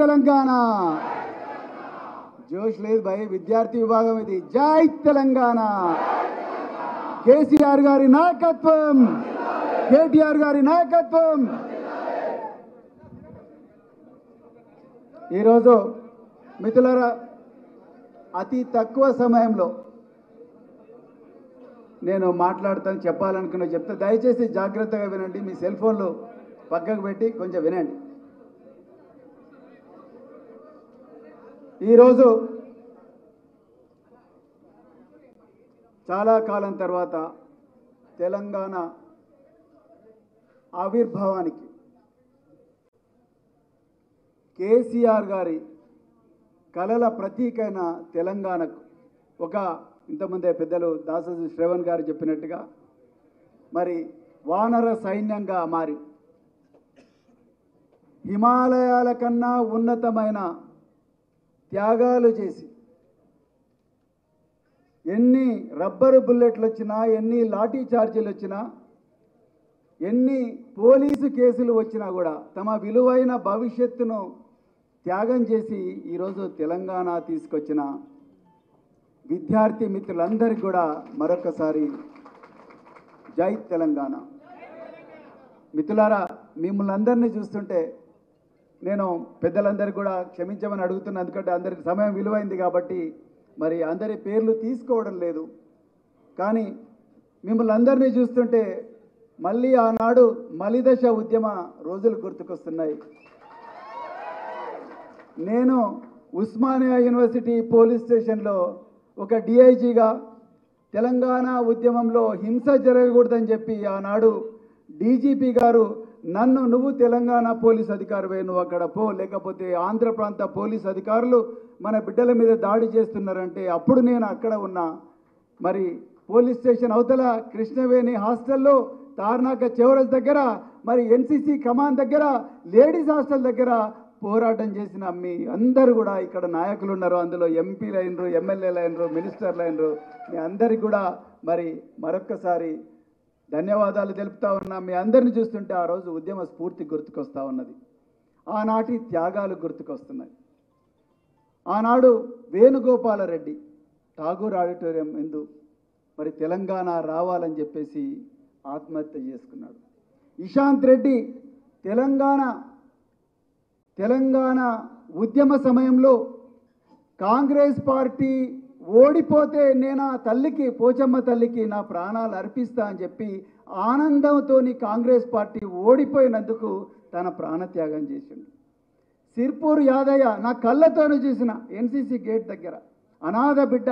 తెలంగాణ జోష్ లేదు భయ్ విద్యార్థి విభాగం ఇది జై తెలంగాణ కేసీఆర్ గారి నాయకత్వం కేటీఆర్ గారి నాయకత్వం ఈరోజు మిత్రులారా అతి తక్కువ సమయంలో నేను మాట్లాడతాను చెప్పాలనుకున్న చెప్తే దయచేసి జాగ్రత్తగా వినండి మీ సెల్ ఫోన్లు పక్కకు పెట్టి కొంచెం వినండి ఈరోజు చాలా కాలం తర్వాత తెలంగాణ ఆవిర్భావానికి కేసీఆర్ గారి కళల ప్రతీకైన తెలంగాణకు ఒక ఇంతకుముందే పెద్దలు దాసరి శ్రవణ్ గారు చెప్పినట్టుగా మరి వానర సైన్యంగా మారి హిమాలయాల కన్నా ఉన్నతమైన త్యాగాలు చేసి ఎన్ని రబ్బరు బుల్లెట్లు వచ్చినా ఎన్ని లాఠీ చార్జీలు వచ్చినా ఎన్ని పోలీసు కేసులు వచ్చినా కూడా తమ విలువైన భవిష్యత్తును త్యాగం చేసి ఈరోజు తెలంగాణ తీసుకొచ్చిన విద్యార్థి మిత్రులందరికీ కూడా మరొకసారి జై తెలంగాణ మిత్రులారా మిమ్మల్ని అందరినీ చూస్తుంటే నేను పెద్దలందరికీ కూడా క్షమించమని అడుగుతున్నా ఎందుకంటే అందరికి సమయం విలువైంది కాబట్టి మరి అందరి పేర్లు తీసుకోవడం లేదు కానీ మిమ్మల్ని అందరినీ చూస్తుంటే మళ్ళీ ఆనాడు మలిదశ ఉద్యమ రోజులు గుర్తుకొస్తున్నాయి నేను ఉస్మానియా యూనివర్సిటీ పోలీస్ స్టేషన్లో ఒక డిఐజీగా తెలంగాణ ఉద్యమంలో హింస జరగకూడదని చెప్పి ఆనాడు డీజీపీ గారు నన్ను నువ్వు తెలంగాణ పోలీస్ అధికారివే నువ్వు అక్కడ పో లేకపోతే ఆంధ్ర ప్రాంత పోలీస్ అధికారులు మన బిడ్డల మీద దాడి చేస్తున్నారంటే అప్పుడు నేను అక్కడ ఉన్నా మరి పోలీస్ స్టేషన్ అవతల కృష్ణవేణి హాస్టల్లో తార్నాక చివరస్ దగ్గర మరి ఎన్సీసీ కమాన్ దగ్గర లేడీస్ హాస్టల్ దగ్గర పోరాటం చేసిన మీ అందరూ కూడా ఇక్కడ నాయకులు ఉన్నారు అందులో ఎంపీలు అయినరు ఎమ్మెల్యేలు అయినరు మినిస్టర్లు అయినరు మీ అందరికి కూడా మరి మరొక్కసారి ధన్యవాదాలు తెలుపుతా ఉన్నా మీ అందరిని చూస్తుంటే ఆ రోజు ఉద్యమ స్ఫూర్తి గుర్తుకొస్తా ఉన్నది ఆనాటి త్యాగాలు గుర్తుకొస్తున్నాయి ఆనాడు వేణుగోపాలరెడ్డి ఠాగూర్ ఆడిటోరియం ఎందు మరి తెలంగాణ రావాలని చెప్పేసి ఆత్మహత్య చేసుకున్నాడు ఇషాంత్ రెడ్డి తెలంగాణ తెలంగాణ ఉద్యమ సమయంలో కాంగ్రెస్ పార్టీ ఓడిపోతే నేను ఆ తల్లికి పోచమ్మ తల్లికి నా ప్రాణాలు అర్పిస్తా అని చెప్పి ఆనందంతో కాంగ్రెస్ పార్టీ ఓడిపోయినందుకు తన ప్రాణత్యాగం చేసిండు సిర్పూర్ యాదయ్య నా కళ్ళతోనే చూసిన ఎన్సీసీ గేట్ దగ్గర అనాథ బిడ్డ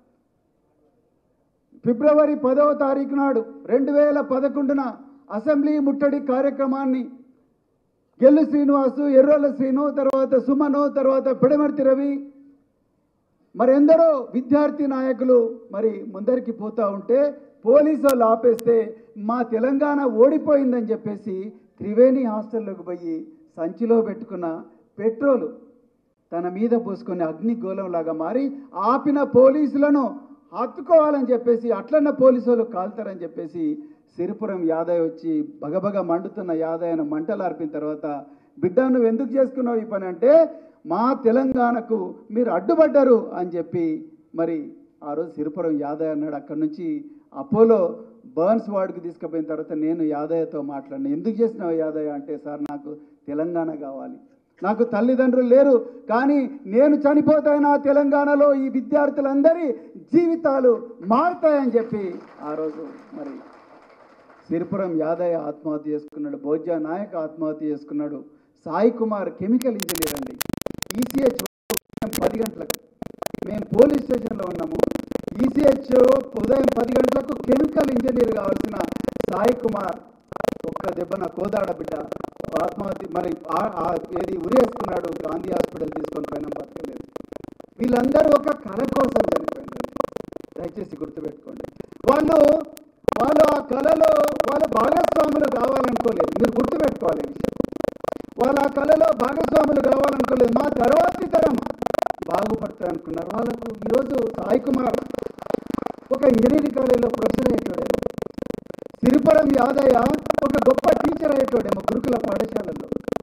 ఫిబ్రవరి పదవ తారీఖు నాడు రెండు వేల పదకొండున అసెంబ్లీ ముట్టడి కార్యక్రమాన్ని గెల్లు శ్రీనివాసు ఎర్రోల శ్రీను తర్వాత సుమను తర్వాత పిడమర్తి రవి మరి ఎందరో విద్యార్థి నాయకులు మరి ముందరికి పోతా ఉంటే పోలీసు వాళ్ళు ఆపేస్తే మా తెలంగాణ ఓడిపోయిందని చెప్పేసి త్రివేణి హాస్టల్లోకి పోయి సంచిలో పెట్టుకున్న పెట్రోలు తన మీద పోసుకొని అగ్నిగోళంలాగా మారి ఆపిన పోలీసులను హత్తుకోవాలని చెప్పేసి అట్లన్న పోలీసు వాళ్ళు కాల్తారని చెప్పేసి సిరిపురం యాదయ్య వచ్చి బగబగ మండుతున్న యాదయ్యను మంటలు ఆర్పిన తర్వాత బిడ్డ నువ్వు ఎందుకు చేసుకున్నావు ఈ పని అంటే మా తెలంగాణకు మీరు అడ్డుపడ్డారు అని చెప్పి మరి ఆ రోజు సిరిపురం యాదయ్య అన్నాడు అక్కడి నుంచి అపోలో బర్న్స్ వార్డుకి తీసుకుపోయిన తర్వాత నేను యాదయ్యతో మాట్లాడిన ఎందుకు చేసినావు యాదయ్య అంటే సార్ నాకు తెలంగాణ కావాలి నాకు తల్లిదండ్రులు లేరు కానీ నేను చనిపోతాయినా తెలంగాణలో ఈ విద్యార్థులందరి జీవితాలు మారుతాయని చెప్పి ఆ రోజు మరి సిరిపురం యాదయ్య ఆత్మహత్య చేసుకున్నాడు భోజ్య నాయక్ ఆత్మహత్య చేసుకున్నాడు సాయి కుమార్ కెమికల్ ఇంజనీర్ అండి ఈసీహెచ్ పది గంటలకు మేము పోలీస్ స్టేషన్లో ఉన్నాము ఈసీహెచ్ ఉదయం పది గంటలకు కెమికల్ ఇంజనీర్ కావాల్సిన సాయి కుమార్ ఒక్క దెబ్బన కోదాడ బిడ్డ ఆత్మహత్య మరి ఆ- ఆ ఏది ఉరేసుకున్నాడు గాంధీ హాస్పిటల్ తీసుకొని పోయినా బతకలేదు వీళ్ళందరూ ఒక కళ కోసం చనిపోయినారు దయచేసి గుర్తుపెట్టుకోండి వాళ్ళు వాళ్ళు ఆ కళలో వాళ్ళ భాగస్వాములు కావాలనుకోలేదు మీరు గుర్తుపెట్టుకోవాలి ఈ విషయం వాళ్ళు ఆ కళలో భాగస్వాములు కావాలనుకోలేదు మా తర్వాతి తరం బాగుపడతారు అనుకున్నారు వాళ్ళకు ఈరోజు సాయి కుమార్ ఒక ఇంజనీరింగ్ కాలేజీలో ప్రొఫెసర్ అయ్యేటోడేమో సిరిపురం యాదయ్య ఒక గొప్ప టీచర్ అయ్యేటోడేమో గురుకుల పాఠశాలలో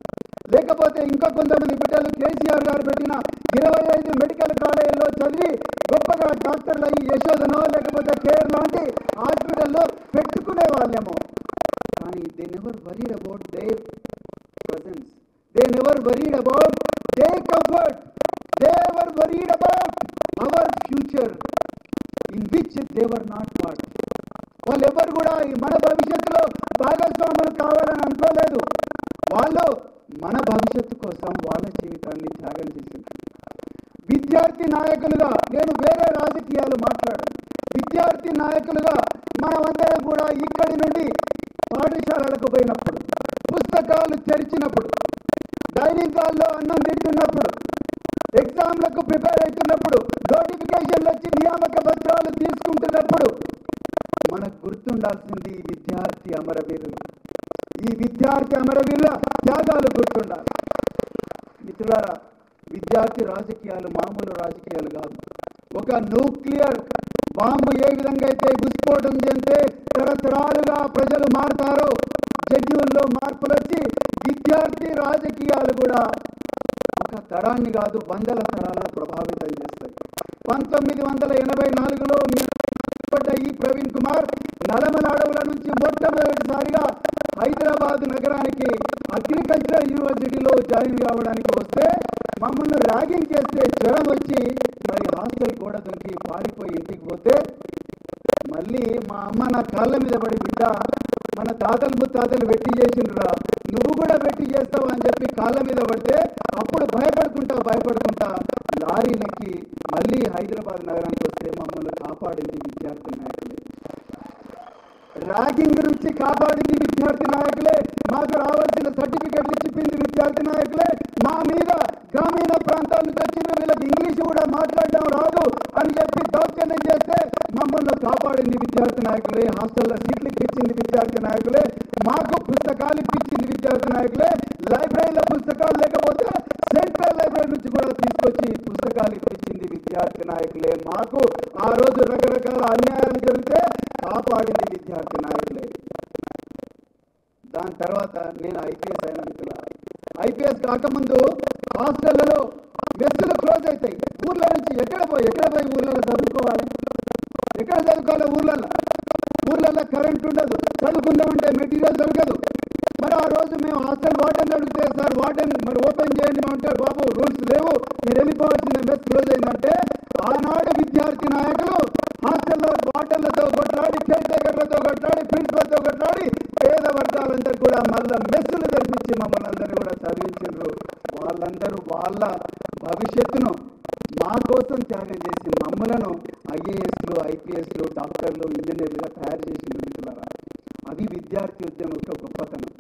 లేకపోతే ఇంకా కొంతమంది బిడ్డలు కేసీఆర్ గారు పెట్టిన ఇరవై ఐదు మెడికల్ కాలేజీలో చదివి గొప్పగా డాక్టర్లు అయ్యి యశోదనో లేకపోతే కేర్ లాంటి హాస్పిటల్లో పెట్టుకునే వాళ్ళేమో కానీ they never worried about their presence they never worried about their comfort they ever worried about our future in which they were not what వాళ్ళు ఎవరు కూడా ఈ మన భవిష్యత్తులో భాగస్వాములు కావాలని అనుకోలేదు వాళ్ళు మన భవిష్యత్తు కోసం వాళ్ళ జీవితాన్ని త్యాగం చేసింది విద్యార్థి నాయకులుగా నేను వేరే రాజకీయాలు మాట్లాడాను విద్యార్థి నాయకులుగా మనమందరం కూడా ఇక్కడి నుండి పాఠశాలలకు పోయినప్పుడు పుస్తకాలు తెరిచినప్పుడు డైనింగ్ హాల్లో అన్నం తింటున్నప్పుడు ఎగ్జామ్లకు ప్రిపేర్ అవుతున్నప్పుడు నోటిఫికేషన్లు వచ్చి నియామక పత్రాలు తీసుకుంటున్నప్పుడు మనకు గుర్తుండాల్సింది ఈ విద్యార్థి అమరవీరులు ఈ విద్యార్థి అమరవీరుల త్యాగాలు గుర్తుండాలి మిత్రులారా విద్యార్థి రాజకీయాలు మామూలు రాజకీయాలు కాదు ఒక న్యూక్లియర్ బాంబు ఏ విధంగా అయితే విస్ఫోటం చెందితే తరతరాలుగా ప్రజలు మారుతారో జన్యువుల్లో మార్పులు వచ్చి విద్యార్థి రాజకీయాలు కూడా ఒక తరాన్ని కాదు వందల తరాలను ప్రభావితం చేస్తాయి పంతొమ్మిది వందల ఎనభై నాలుగులో పడ్డ ఈ ప్రవీణ్ కుమార్ నలమల అడవుల నుంచి మొట్టమొదటిసారిగా హైదరాబాద్ నగరానికి అగ్రికల్చర్ యూనివర్సిటీలో జాయిన్ కావడానికి వస్తే మమ్మల్ని ర్యాగింగ్ చేస్తే జ్వరం వచ్చి మరి హాస్టల్ గోడ దొరికి పారిపోయి ఇంటికి పోతే మళ్ళీ మా అమ్మ నా కాళ్ళ మీద పడి బిడ్డ మన తాతలు ముత్తాతలు వెట్టి చేసిండ్రురా నువ్వు కూడా వెట్టి చేస్తావు అని చెప్పి కాళ్ళ మీద పడితే అప్పుడు భయపడుకుంటా భయపడుకుంటా లారీలెక్కి మళ్ళీ హైదరాబాద్ నగరానికి వస్తే మమ్మల్ని కాపాడింది విద్యార్థి నాయకులే ర్యాగింగ్ నుంచి కాపాడింది విద్యార్థి నాయకులే మాకు రావాల్సిన సర్టిఫికెట్లు ఇచ్చింది విద్యార్థి నాయకులే మా మీద గ్రామీణ ప్రాంతాల నుంచి వచ్చిన వీళ్ళకి ఇంగ్లీష్ కూడా మాట్లాడడం రాదు అని చెప్పి దౌర్జన్యం చేస్తే మమ్మల్ని కాపాడింది విద్యార్థి నాయకులే హాస్టల్లో సీట్లు ఇప్పించింది విద్యార్థి నాయకులే మాకు పుస్తకాలు ఇప్పించింది విద్యార్థి నాయకులే లైబ్రరీలో పుస్తకాలు లేకపోతే సెంట్రల్ లైబ్రరీ నుంచి కూడా తీసుకొచ్చి పుస్తకాలు ఇప్పించింది విద్యార్థి నాయకులే మాకు ఆ రోజు రకరకాల అన్యాయాలు జరిగితే కాపాడింది విద్యార్థి నాయకులే దాని తర్వాత నేను ఐపీఎస్ అయిన మిత్రుల ఐపీఎస్ కాకముందు హాస్టళ్లలో మెస్సులు క్లోజ్ అవుతాయి ఊర్ల నుంచి ఎక్కడ పోయి ఎక్కడ పోయి ఊర్లలో చదువుకోవాలి ఎక్కడ చదువుకోవాలి ఊర్లలో ఊర్లలో కరెంట్ ఉండదు చదువుకుందామంటే మెటీరియల్ దొరకదు మరి ఆ రోజు మేము హాస్టల్ వార్డెన్ అడిగితే సార్ వార్డెన్ మరి ఓపెన్ చేయండి అంటే బాబు రూల్స్ లేవు మీరు వెళ్ళిపోవాల్సిన మెస్ క్లోజ్ అయిందంటే ఆనాడు విద్యార్థి నాయకులు హాస్టల్లో వార్డెన్లతో కొట్లాడి కేర్ టేకర్లతో కొట్లాడి ప్రిన్సిపల్తో కొట్లాడి పేద వర్గాలందరూ కూడా మళ్ళీ మెస్సులు తెరిపించి మమ్మల్ని అందరూ కూడా చదివించారు వాళ్ళందరూ వాళ్ళ భవిష్యత్తును మా కోసం త్యాగం చేసి మమ్మలను ఐఏఎస్లు ఐపీఎస్లు డాక్టర్లు ఇంజనీర్లుగా తయారు చేసిన మిత్రులారా అది విద్యార్థి ఉద్యమం యొక్క గొప్పతనం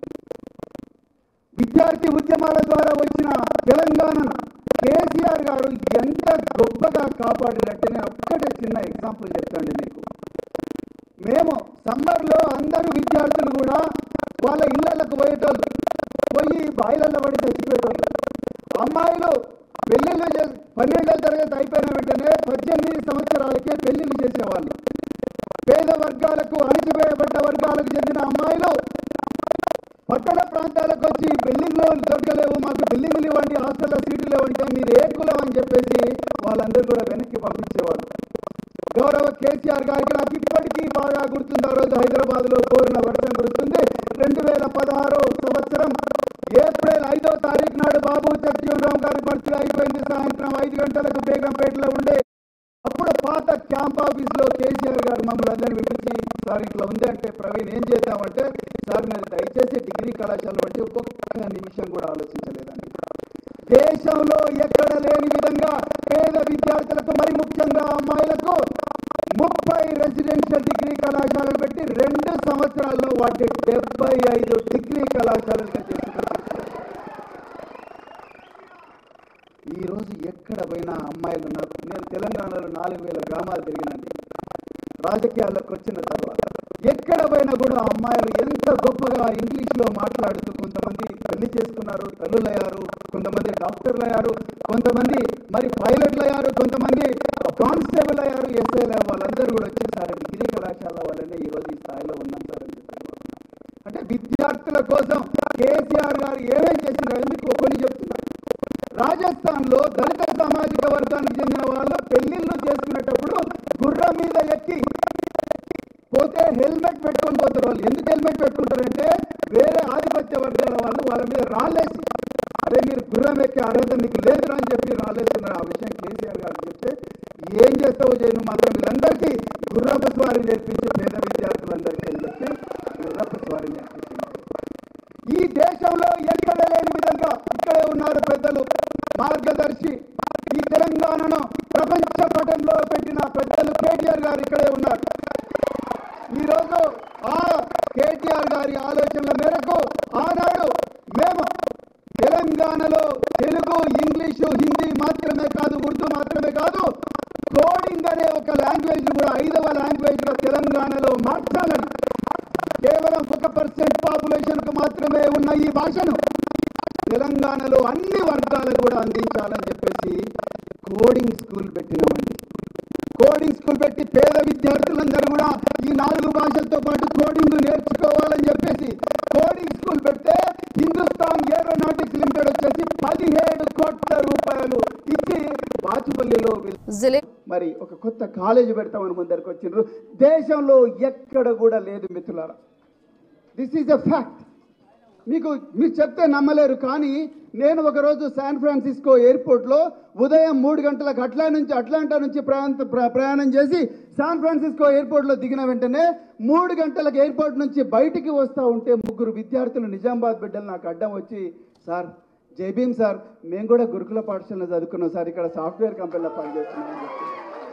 విద్యార్థి ఉద్యమాల ద్వారా వచ్చిన తెలంగాణను కేసీఆర్ గారు ఎంత గొప్పగా కాపాడినట్టే నేను ఒక్కటే చిన్న ఎగ్జాంపుల్ చెప్తాండి మీకు మేము సమ్మర్లో అందరూ విద్యార్థులు కూడా వాళ్ళ ఇళ్ళకు పోయేటోళ్ళు పోయి బాయిలల్లో పడి చచ్చిపోయేటోళ్ళు అమ్మాయిలు పెళ్ళిళ్ళు చేసి పన్నెండవ తరగతి అయిపోయిన వెంటనే పద్దెనిమిది సంవత్సరాలకే పెళ్లిళ్ళు చేసేవాళ్ళు పేద వర్గాలకు అణిచివేయబడ్డ వర్గాలకు చెందిన అమ్మాయిలు పట్టణ ప్రాంతాలకు వచ్చి బిల్డింగ్లు దొరకలేవు మాకు బిల్డింగ్లు ఇవ్వండి హాస్టల్లో సీట్లు ఇవ్వంటే మీరు ఏ కులం అని చెప్పేసి వాళ్ళందరూ కూడా వెనక్కి పంపించేవారు గౌరవ కేసీఆర్ గారికి నాకు ఇప్పటికీ బాగా గుర్తుంది ఆ రోజు హైదరాబాద్ లో కోరిన వర్షం కురుస్తుంది రెండు వేల పదహారు సంవత్సరం ఏప్రిల్ ఐదో తారీఖు నాడు బాబు జగజీవన్ గారి బర్త్డే అయిపోయింది సాయంత్రం ఐదు గంటలకు బేగంపేటలో ఉండే అప్పుడు పాత క్యాంప్ ఆఫీస్ లో కేసీఆర్ గారు మమ్మల్ని అందరినీ పిలిపించి సార్ ఇట్లా ఉంది అంటే ప్రవీణ్ ఏం చేద్దామంటే సార్ మీరు దయచేసి డిగ్రీ కళాశాల బట్టి ఒక్కొక్క నిమిషం కూడా ఆలోచించలేదండి దేశంలో ఎక్కడ లేని విధంగా పేద విద్యార్థులకు మరి ముఖ్యంగా అమ్మాయిలకు ముప్పై రెసిడెన్షియల్ డిగ్రీ కళాశాలలు పెట్టి రెండు సంవత్సరాల్లో వాటి డెబ్బై ఐదు డిగ్రీ కళాశాలలుగా చేసుకున్నారు ఈ రోజు ఎక్కడ పోయినా అమ్మాయిలు ఉన్నారు నేను తెలంగాణలో నాలుగు వేల గ్రామాలు తిరిగినండి రాజకీయాల్లోకి వచ్చిన తర్వాత ఎక్కడ పోయినా కూడా అమ్మాయిలు ఎంత గొప్పగా ఇంగ్లీష్ లో మాట్లాడుతూ కొంతమంది పెళ్లి చేసుకున్నారు తల్లులయ్యారు కొంతమంది డాక్టర్లు అయ్యారు కొంతమంది మరి పైలట్లు అయ్యారు కొంతమంది కానిస్టేబుల్ అయ్యారు ఎస్ఐలు అయ్యారు వాళ్ళందరూ కూడా వచ్చేసారు డిగ్రీ కళాశాల వల్లనే ఈ రోజు ఈ స్థాయిలో ఉన్నాం సార్ అని చెప్పారు అంటే విద్యార్థుల కోసం కేసీఆర్ గారు ఏమేం చేసినారు మీకు కొన్ని పోతే హెల్మెట్ పెట్టుకొని పోతారు వాళ్ళు ఎందుకు హెల్మెట్ పెట్టుకుంటారంటే వేరే ఆధిపత్య వర్గాల వాళ్ళు వాళ్ళ మీద రాళ్ళేసి అరే మీరు గుర్రం ఎక్కే అర్హత మీకు లేదురా అని చెప్పి రాలేస్తున్నారు ఆ విషయం కేసీఆర్ గారు చెప్తే ఏం చేస్తావో చేయను మాత్రం వీళ్ళందరికీ గుర్రపు స్వారీ నేర్పించి పేద విద్యార్థులందరికీ అని చెప్పి గుర్రపు స్వారీ నేర్పించింది ఈ దేశంలో ఎక్కడ లేని విధంగా ఇక్కడే ఉన్నారు పెద్దలు మార్గదర్శి ఈ తెలంగాణను ప్రపంచ పటంలో పెట్టిన పెద్దలు కేటీఆర్ గారు ఇక్కడే ఉన్నారు ఈరోజు ఆ కేటీఆర్ గారి ఆలోచనల మేరకు ఆనాడు మేము తెలంగాణలో తెలుగు ఇంగ్లీషు హిందీ మాత్రమే కాదు ఉర్దూ మాత్రమే కాదు కోడింగ్ అనే ఒక లాంగ్వేజ్ కూడా ఐదవ లాంగ్వేజ్ గా తెలంగాణలో మార్చాలని కేవలం ఒక పర్సెంట్ పాపులేషన్ కు మాత్రమే ఉన్న ఈ భాషను తెలంగాణలో అన్ని వర్గాలకు కూడా అందించాలని చెప్పేసి కోడింగ్ స్కూల్ పెట్టినామండి కోడింగ్ స్కూల్ పెట్టి పేద విద్యార్థులందరూ కూడా ఈ నాలుగు భాషలతో పాటు కోడింగ్ నేర్చుకోవాలని చెప్పేసి కోడింగ్ స్కూల్ పెడితే హిందుస్థాన్ ఏరోనాటిక్స్ లిమిటెడ్ వచ్చేసి పదిహేడు కోట్ల రూపాయలు ఇచ్చి వాచుపల్లిలో వీళ్ళు जिले మరి ఒక కొత్త కాలేజీ పెడతామని ముందరికి వచ్చిండ్రు దేశంలో ఎక్కడ కూడా లేదు మిత్రులారా దిస్ ఈజ్ ఎ ఫ్యాక్ట్ మీకు మీరు చెప్తే నమ్మలేరు కానీ నేను ఒకరోజు శాన్ ఫ్రాన్సిస్కో ఎయిర్పోర్ట్లో ఉదయం మూడు గంటలకు అట్లా నుంచి అట్లాంటా నుంచి ప్రయాణ ప్ర- ప్రయాణం చేసి శాన్ ఫ్రాన్సిస్కో ఎయిర్పోర్ట్లో దిగిన వెంటనే మూడు గంటలకు ఎయిర్పోర్ట్ నుంచి బయటికి వస్తూ ఉంటే ముగ్గురు విద్యార్థులు నిజామాబాద్ బిడ్డలు నాకు అడ్డం వచ్చి సార్ జై భీమ్ సార్ మేము కూడా గురుకుల పాఠశాలలో చదువుకున్నాం సార్ ఇక్కడ సాఫ్ట్వేర్ కంపెనీలో పనిచేస్తున్నాం అని చెప్పి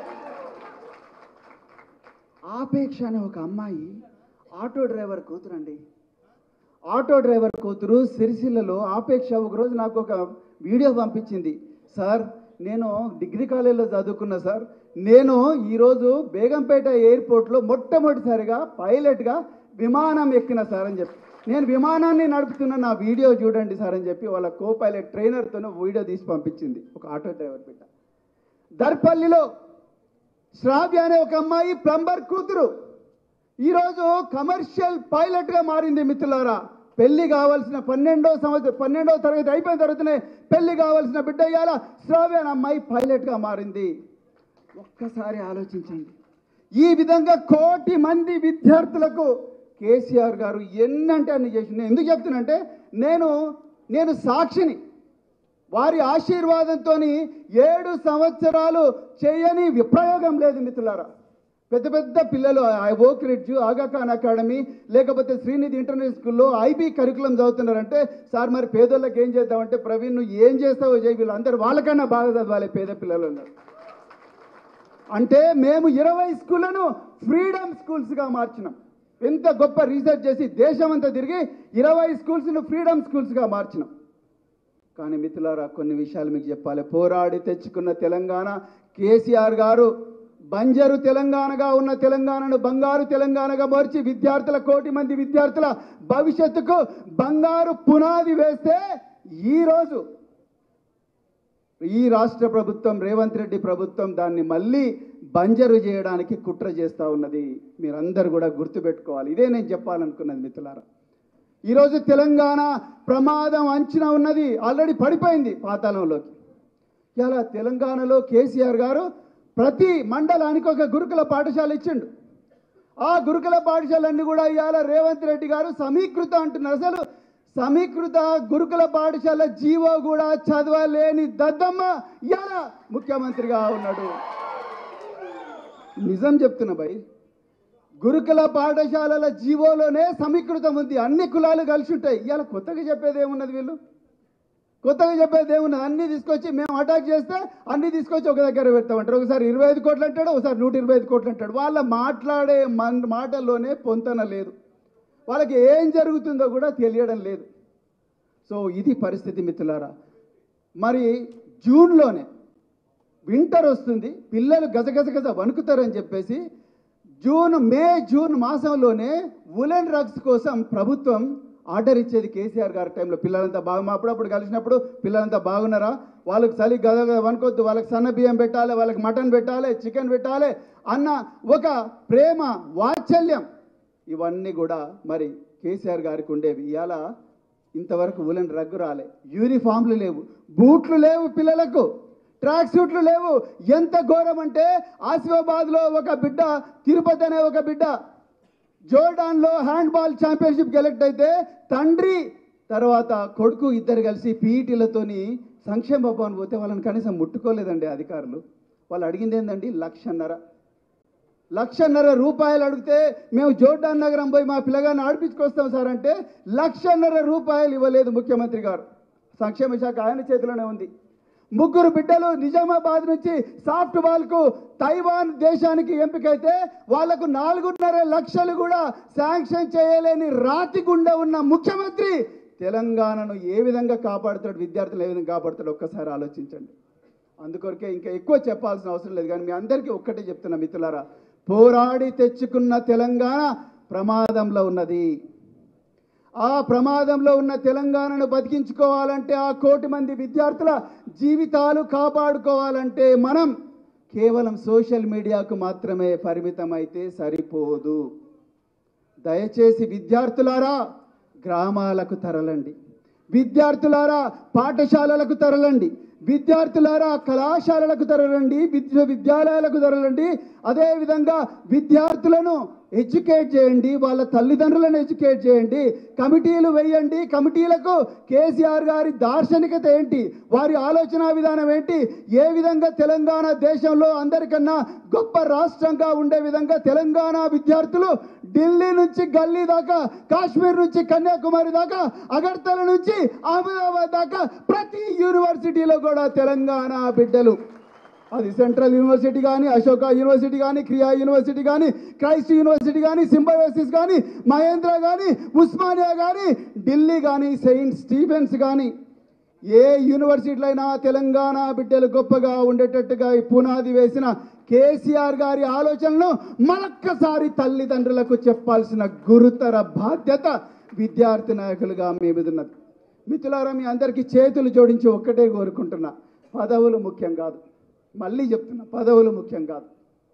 ఆపేక్ష అనే ఒక అమ్మాయి ఆటో డ్రైవర్ కూతురండి ఆటో డ్రైవర్ కూతురు సిరిసిల్లలో ఆపేక్ష ఒకరోజు నాకు ఒక వీడియో పంపించింది సార్ నేను డిగ్రీ కాలేజీలో చదువుకున్నా సార్ నేను ఈరోజు బేగంపేట ఎయిర్పోర్ట్లో మొట్టమొదటిసారిగా పైలట్గా విమానం ఎక్కిన సార్ అని చెప్పి నేను విమానాన్ని నడుపుతున్న నా వీడియో చూడండి సార్ అని చెప్పి వాళ్ళ కో పైలట్ ట్రైనర్తో వీడియో తీసి పంపించింది ఒక ఆటో డ్రైవర్ బిడ్డ దర్పల్లిలో శ్రావ్య అనే ఒక అమ్మాయి ప్లంబర్ కూతురు ఈరోజు కమర్షియల్ పైలట్గా మారింది మిత్రులారా పెళ్లి కావాల్సిన పన్నెండో సంవత్సరం పన్నెండో తరగతి అయిపోయిన తర్వాతనే పెళ్లి కావాల్సిన బిడ్డ ఇవాళ శ్రావ్య అనే అమ్మాయి పైలట్గా మారింది ఒక్కసారి ఆలోచించండి ఈ విధంగా కోటి మంది విద్యార్థులకు కేసీఆర్ గారు ఎన్నంటే అన్ని చేసి నేను ఎందుకు చెప్తున్నానంటే నేను నేను సాక్షిని వారి ఆశీర్వాదంతో ఏడు సంవత్సరాలు చేయని విప్రయోగం లేదు మిత్రులారా పెద్ద పెద్ద పిల్లలు ఐ ఓక్ రిడ్జ్ ఆగాఖాన్ అకాడమీ లేకపోతే శ్రీనిధి ఇంటర్నేషనల్ స్కూల్లో ఐబీ కరికులం చదువుతున్నారంటే సార్ మరి పేదోళ్ళకి ఏం చేద్దామంటే ప్రవీణ్ నువ్వు ఏం చేస్తావో చేయి వీళ్ళందరూ వాళ్ళకన్నా బాగా చదవాలి పేద పిల్లలు ఉన్నారు అంటే మేము ఇరవై స్కూళ్ళను ఫ్రీడమ్ స్కూల్స్గా మార్చినాం ఎంత గొప్ప రీసెర్చ్ చేసి దేశం అంతా తిరిగి ఇరవై స్కూల్స్ను ఫ్రీడమ్ స్కూల్స్గా మార్చినాం కానీ మిత్రులారా కొన్ని విషయాలు మీకు చెప్పాలి పోరాడి తెచ్చుకున్న తెలంగాణ కేసీఆర్ గారు బంజరు తెలంగాణగా ఉన్న తెలంగాణను బంగారు తెలంగాణగా మార్చి విద్యార్థుల కోటి మంది విద్యార్థుల భవిష్యత్తుకు బంగారు పునాది వేస్తే ఈరోజు ఈ రాష్ట్ర ప్రభుత్వం రేవంత్ రెడ్డి ప్రభుత్వం దాన్ని మళ్ళీ బంజరు చేయడానికి కుట్ర చేస్తూ ఉన్నది మీరందరూ కూడా గుర్తుపెట్టుకోవాలి ఇదే నేను చెప్పాలనుకున్నది మిత్రులారా ఈరోజు తెలంగాణ ప్రమాదం అంచనా ఉన్నది ఆల్రెడీ పడిపోయింది పాతాళంలోకి ఇలా తెలంగాణలో కేసీఆర్ గారు ప్రతి మండలానికి ఒక గురుకుల పాఠశాల ఇచ్చిండు ఆ గురుకుల పాఠశాలన్నీ కూడా ఇవాళ రేవంత్ రెడ్డి గారు సమీకృత అంటున్నారు అసలు సమీకృత గురుకుల పాఠశాల జీవో కూడా చదవలేని దద్దమ్మ ఇవాళ ముఖ్యమంత్రిగా ఉన్నాడు నిజం చెప్తున్నా భయ్ గురుకుల పాఠశాలల జీవోలోనే సమీకృతం ఉంది అన్ని కులాలు కలిసి ఉంటాయి ఇవాళ కొత్తగా చెప్పేది ఏమున్నది వీళ్ళు కొత్తగా చెప్పేది ఏమున్నది అన్ని తీసుకొచ్చి మేము అటాక్ చేస్తే అన్ని తీసుకొచ్చి ఒక దగ్గర పెడతామంటారు ఒకసారి ఇరవై ఐదు కోట్లు అంటాడు ఒకసారి నూట ఇరవై ఐదు కోట్లు అంటాడు వాళ్ళ మాట్లాడే మన మాటల్లోనే పొంతన లేదు వాళ్ళకి ఏం జరుగుతుందో కూడా తెలియడం లేదు సో ఇది పరిస్థితి మిత్రులారా మరి జూన్లోనే వింటర్ వస్తుంది పిల్లలు గజగజ గజ వణుకుతారని చెప్పేసి జూన్ మే జూన్ మాసంలోనే ఉలెన్ రగ్స్ కోసం ప్రభుత్వం ఆర్డర్ ఇచ్చేది కేసీఆర్ గారి టైంలో పిల్లలంతా బాగా మా అప్పుడప్పుడు కలిసినప్పుడు పిల్లలంతా బాగున్నారా వాళ్ళకి చలి గద గద వనుకోవద్దు వాళ్ళకి సన్న బియ్యం పెట్టాలి వాళ్ళకి మటన్ పెట్టాలి చికెన్ పెట్టాలి అన్న ఒక ప్రేమ వాత్సల్యం ఇవన్నీ కూడా మరి కేసీఆర్ గారికి ఉండేవి ఇవాళ ఇంతవరకు ఉలెన్ రగ్గు రాలే యూనిఫామ్లు లేవు బూట్లు లేవు పిల్లలకు ట్రాక్ సూట్లు లేవు ఎంత ఘోరం అంటే ఆసిఫాబాద్లో ఒక బిడ్డ తిరుపతి అనే ఒక బిడ్డ జోర్డాన్లో హ్యాండ్బాల్ ఛాంపియన్షిప్ గెలెక్ట్ అయితే తండ్రి తర్వాత కొడుకు ఇద్దరు కలిసి పీఈటీలతోని సంక్షేమ భవన్ పోతే వాళ్ళని కనీసం ముట్టుకోలేదండి అధికారులు వాళ్ళు అడిగింది ఏంటండి లక్షన్నర లక్షన్నర రూపాయలు అడిగితే మేము జోర్డాన్ నగరం పోయి మా పిల్లగాన్ని ఆడిపించుకొస్తాం సార్ అంటే లక్షన్నర రూపాయలు ఇవ్వలేదు ముఖ్యమంత్రి గారు సంక్షేమ శాఖ ఆయన చేతిలోనే ఉంది ముగ్గురు బిడ్డలు నిజామాబాద్ నుంచి సాఫ్ట్ బాల్కు తైవాన్ దేశానికి ఎంపికైతే వాళ్లకు నాలుగున్నర లక్షలు కూడా శాంక్షన్ చేయలేని రాతి గుండె ఉన్న ముఖ్యమంత్రి తెలంగాణను ఏ విధంగా కాపాడుతాడు విద్యార్థులు ఏ విధంగా కాపాడుతాడు ఒక్కసారి ఆలోచించండి అందుకొరకే ఇంకా ఎక్కువ చెప్పాల్సిన అవసరం లేదు కానీ మీ అందరికీ ఒక్కటే చెప్తున్నా మిత్రులారా పోరాడి తెచ్చుకున్న తెలంగాణ ప్రమాదంలో ఉన్నది ఆ ప్రమాదంలో ఉన్న తెలంగాణను బతికించుకోవాలంటే ఆ కోటి మంది విద్యార్థుల జీవితాలు కాపాడుకోవాలంటే మనం కేవలం సోషల్ మీడియాకు మాత్రమే పరిమితం అయితే సరిపోదు దయచేసి విద్యార్థులారా గ్రామాలకు తరలండి విద్యార్థులారా పాఠశాలలకు తరలండి విద్యార్థులారా కళాశాలలకు తరలండి విశ్వవిద్యాలయాలకు తరలండి అదేవిధంగా విద్యార్థులను ఎడ్యుకేట్ చేయండి వాళ్ళ తల్లిదండ్రులను ఎడ్యుకేట్ చేయండి కమిటీలు వేయండి కమిటీలకు కేసీఆర్ గారి దార్శనికత ఏంటి వారి ఆలోచన విధానం ఏంటి ఏ విధంగా తెలంగాణ దేశంలో అందరికన్నా గొప్ప రాష్ట్రంగా ఉండే విధంగా తెలంగాణ విద్యార్థులు ఢిల్లీ నుంచి గల్లీ దాకా కాశ్మీర్ నుంచి కన్యాకుమారి దాకా అగర్తల నుంచి అహ్మదాబాద్ దాకా ప్రతి యూనివర్సిటీలో కూడా తెలంగాణ బిడ్డలు అది సెంట్రల్ యూనివర్సిటీ కానీ అశోక యూనివర్సిటీ కానీ క్రియా యూనివర్సిటీ కానీ క్రైస్ట్ యూనివర్సిటీ కానీ సింబయోసిస్ కానీ మహేంద్ర కానీ ఉస్మానియా కానీ ఢిల్లీ కానీ సెయింట్ స్టీఫెన్స్ కానీ ఏ యూనివర్సిటీలో అయినా తెలంగాణ బిడ్డలు గొప్పగా ఉండేటట్టుగా ఈ పునాది వేసిన కేసీఆర్ గారి ఆలోచనను మరొక్కసారి తల్లిదండ్రులకు చెప్పాల్సిన గురుతర బాధ్యత విద్యార్థి నాయకులుగా మీ మీద ఉన్నది మిత్రులారా మీ అందరికీ చేతులు జోడించి ఒక్కటే కోరుకుంటున్నా పదవులు ముఖ్యం కాదు మళ్ళీ చెప్తున్నా పదవులు ముఖ్యం కాదు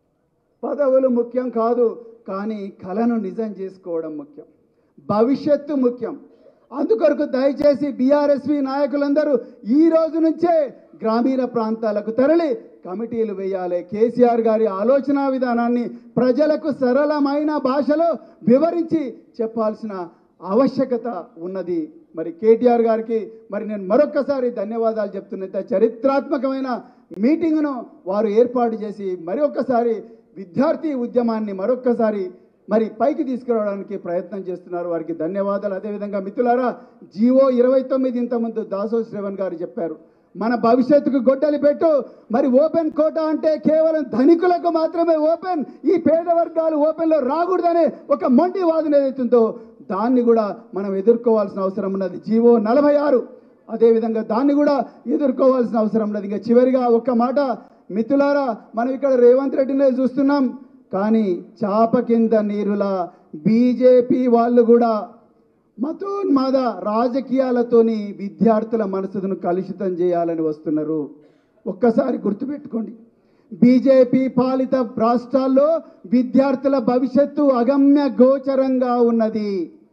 పదవులు ముఖ్యం కాదు కానీ కళను నిజం చేసుకోవడం ముఖ్యం భవిష్యత్తు ముఖ్యం అందుకొరకు దయచేసి బీఆర్ఎస్వి నాయకులందరూ ఈ రోజు నుంచే గ్రామీణ ప్రాంతాలకు తరలి కమిటీలు వేయాలి కేసీఆర్ గారి ఆలోచన విధానాన్ని ప్రజలకు సరళమైన భాషలో వివరించి చెప్పాల్సిన ఆవశ్యకత ఉన్నది మరి కేటీఆర్ గారికి మరి నేను మరొక్కసారి ధన్యవాదాలు చెప్తున్నా ఇంత చరిత్రాత్మకమైన మీటింగ్ను వారు ఏర్పాటు చేసి మరి ఒక్కసారి విద్యార్థి ఉద్యమాన్ని మరొక్కసారి మరి పైకి తీసుకురావడానికి ప్రయత్నం చేస్తున్నారు వారికి ధన్యవాదాలు అదేవిధంగా మిత్రులారా జీవో ఇరవై తొమ్మిది ఇంతకుముందు దాసో శ్రవణ్ గారు చెప్పారు మన భవిష్యత్తుకు గొడ్డలి పెట్టు మరి ఓపెన్ కోటా అంటే కేవలం ధనికులకు మాత్రమే ఓపెన్ ఈ పేద వర్గాలు ఓపెన్లో రాకూడదనే ఒక మొండి వాదన ఏదైతుందో దాన్ని కూడా మనం ఎదుర్కోవాల్సిన అవసరం ఉన్నది జీవో నలభై ఆరు అదేవిధంగా దాన్ని కూడా ఎదుర్కోవాల్సిన అవసరం ఉన్నది ఇంకా చివరిగా ఒక్క మాట మిత్రులారా మనం ఇక్కడ రేవంత్ రెడ్డినే చూస్తున్నాం కానీ చాప కింద నీరులా బీజేపీ వాళ్ళు కూడా మతోన్మాద రాజకీయాలతోని విద్యార్థుల మనసును కలుషితం చేయాలని వస్తున్నారు ఒక్కసారి గుర్తుపెట్టుకోండి బీజేపీ పాలిత రాష్ట్రాల్లో విద్యార్థుల భవిష్యత్తు అగమ్య గోచరంగా ఉన్నది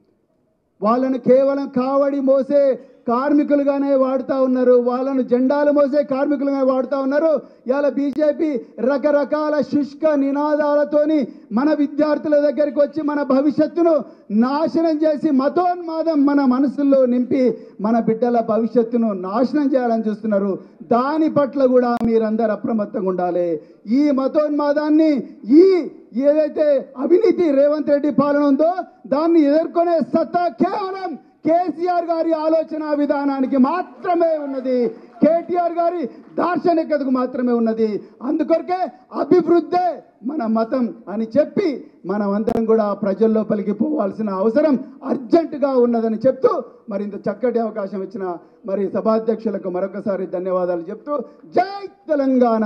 వాళ్ళను కేవలం కావడి మోసే కార్మికులుగానే వాడుతూ ఉన్నారు వాళ్ళను జెండాలు మోసే కార్మికులుగానే వాడుతూ ఉన్నారు ఇవాళ బీజేపీ రకరకాల శుష్క నినాదాలతోని మన విద్యార్థుల దగ్గరికి వచ్చి మన భవిష్యత్తును నాశనం చేసి మతోన్మాదం మన మనసుల్లో నింపి మన బిడ్డల భవిష్యత్తును నాశనం చేయాలని చూస్తున్నారు దాని పట్ల కూడా మీరందరూ అప్రమత్తంగా ఉండాలి ఈ మతోన్మాదాన్ని ఈ ఏదైతే అవినీతి రేవంత్ రెడ్డి పాలన ఉందో దాన్ని ఎదుర్కొనే సత్తా కేవలం కేసీఆర్ గారి ఆలోచన విధానానికి మాత్రమే ఉన్నది కేటీఆర్ గారి దార్శనికతకు మాత్రమే ఉన్నది అందుకొరకే అభివృద్ధే మన మతం అని చెప్పి మనం అందరం కూడా ప్రజల లోపలికి పోవాల్సిన అవసరం అర్జెంటుగా ఉన్నదని చెప్తూ మరి ఇంత చక్కటి అవకాశం ఇచ్చిన మరి సభాధ్యక్షులకు మరొకసారి ధన్యవాదాలు చెప్తూ జై తెలంగాణ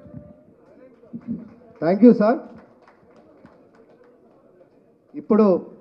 థ్యాంక్ యూ సార్ ఇప్పుడు